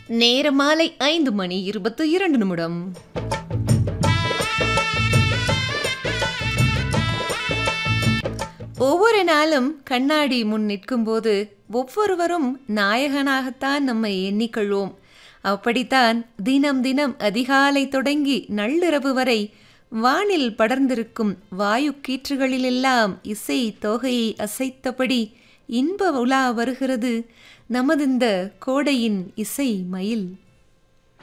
நேர மாலை ஐந்து மணி இருபத்தி இரண்டு நிமிடம் ஒவ்வொரு நாளும் கண்ணாடி முன் நிற்கும்போது ஒவ்வொருவரும் நாயகனாகத்தான் நம்மை எண்ணிக்கொள்வோம் அப்படித்தான் தினம் தினம் அதிகாலை தொடங்கி நள்ளிரவு வரை வானில் படர்ந்திருக்கும் வாயு கீற்றுகளிலெல்லாம் இசை தொகையை அசைத்தபடி இன்ப உலா வருகிறது நமது இந்த கோடையின் இசை மயில்